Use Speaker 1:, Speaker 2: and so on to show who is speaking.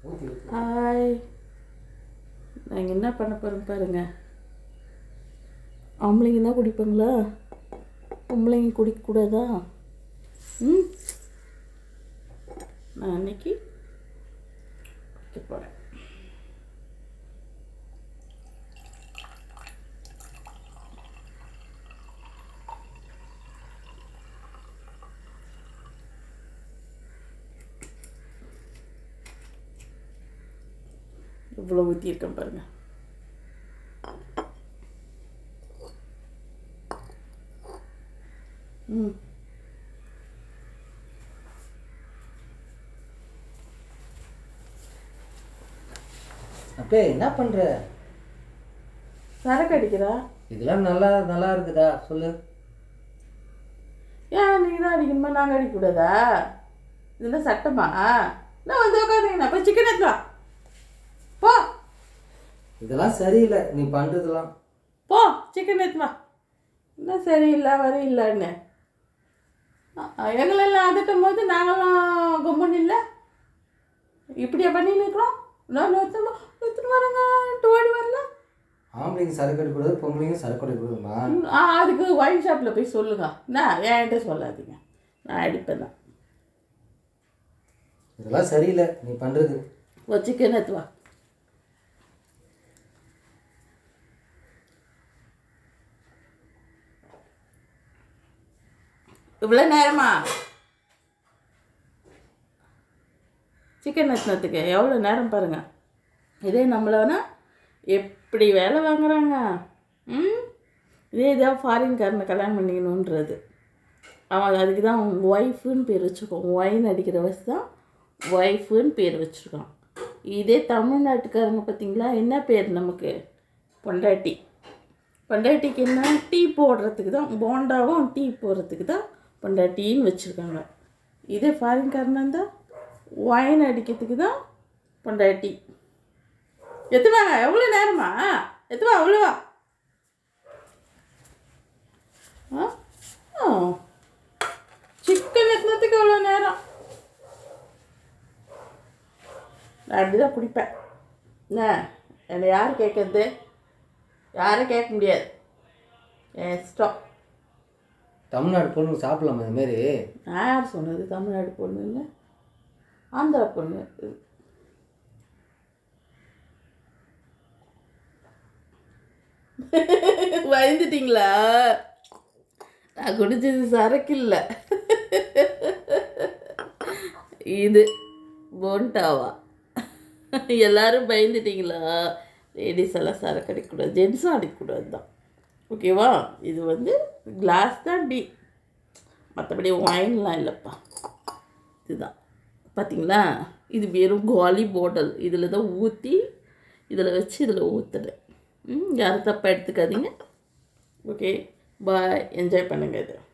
Speaker 1: ஊற்றி ஊற்றி
Speaker 2: ஹாய் நாங்கள் என்ன பண்ண போகிறோம் பாருங்க ஆம்பளைங்க தான் குடிப்பாங்களா பொம்பளைங்க குடிக்கக்கூடாதா ம் நான் அன்னைக்கு குடிக்க போகிறேன் இவ்வளோ ஊற்றியிருக்கேன் பாருங்க ம்
Speaker 1: அப்பே என்ன பண்ணுற
Speaker 2: சரக்கு அடிக்கிறா
Speaker 1: இதெல்லாம் நல்லா நல்லா இருக்குதா சொல்லு
Speaker 2: ஏன் நீங்கள் தான் அடிக்கணுமா நாங்கள் அடிக்கக்கூடாதா இதெல்லாம் சட்டமா நான் வந்து உட்காந்துங்கண்ணா போய் சிக்கன் எடுத்துவா போ
Speaker 1: இதெல்லாம் சரியில்லை நீ பண்ணுறதுலாம்
Speaker 2: போ சிக்கன் எடுத்துவா என்ன சரியில்லை வரையில்லைன்னு எங்களெல்லாம் அதட்டும் போது நாங்களாம் கும்பன் இல்லை இப்படியா பண்ணின்னு இருக்கிறோம் நான் நிறுத்தணும் நிறுத்திட்டு வரேங்கன்ட்டு ஓடி வரல
Speaker 1: ஆம்பளைங்க சரக்கு அடிக்கூடாது பொம்பளைங்க சரக்கு அடிக்கூடாதுமா
Speaker 2: ம், ஆ அதுக்கு ஒயின் ஷாப்பில் போய் சொல்லுங்க நான் என்கிட்ட சொல்லாதீங்க நான் அடிப்பேன் தான்
Speaker 1: இதெல்லாம் சரியில்லை நீ பண்ணுறது
Speaker 2: ஒரு சிக்கன் எடுத்துவா இவ்வளோ நேரமா சிக்கன் எடுத்துனதுக்கு எவ்வளோ நேரம் பாருங்க இதே நம்மளனா எப்படி வேலை வாங்குறாங்க ம் இதே ஏதாவது ஃபாரின்காரனை கல்யாணம் பண்ணிக்கணுன்றது அவன் அதுக்கு தான் ஒய்ஃபுன்னு பேர் வச்சுருக்கோம் ஒயின் அடிக்கிற வயசு தான் ஒய்ஃபுன்னு பேர் வச்சுருக்கான் இதே தமிழ்நாட்டுக்காரங்க பார்த்தீங்களா என்ன பேர் நமக்கு பொண்டாட்டி பொண்டாட்டிக்கு என்ன டீ போடுறதுக்கு தான் போண்டாவும் டீ போடுறதுக்கு தான் பொண்டாட்டின்னு வச்சுருக்காங்க இதே ஃபாரின்காரனா இருந்தால் ஒயின் அடிக்கிறதுக்கு தான் பொண்டாட்டி எத்துவாங்க எவ்வளோ நேரமா எத்துவா அவ்வளோவா ஆ ஆ சிக்கன் எத்தனத்துக்கு எவ்வளோ நேரம் நான் அப்படி தான் குடிப்பேன் என்ன என்னை யார் கேட்கறது யாரும் கேட்க முடியாது என் இஷ்டம்
Speaker 1: தமிழ்நாடு பொண்ணுங்க சாப்பிடலாமா இந்த மாதிரி
Speaker 2: நான் யார் சொன்னது தமிழ்நாடு பொண்ணு இல்லை ஆந்திரா பொண்ணு பயந்துட்டீங்களா நான் குடிச்சது சரக்கு இல்லை இது போண்டாவா எல்லாரும் பயந்துட்டீங்களா லேடிஸ் எல்லாம் சரக்கு அடிக்கக்கூடாது ஜென்ஸும் அடிக்கக்கூடாது தான் ஓகேவா இது வந்து கிளாஸ் தான் டீ மற்றபடி ஒயின்லாம் இல்லைப்பா இதுதான் பார்த்தீங்களா இது வெறும் காலி பாட்டில் இதில் தான் ஊற்றி இதில் வச்சு இதில் ஊற்றுறேன் ம் யாரும் தப்பாக எடுத்துக்காதீங்க ஓகே பாய் என்ஜாய் பண்ணுங்கள் இது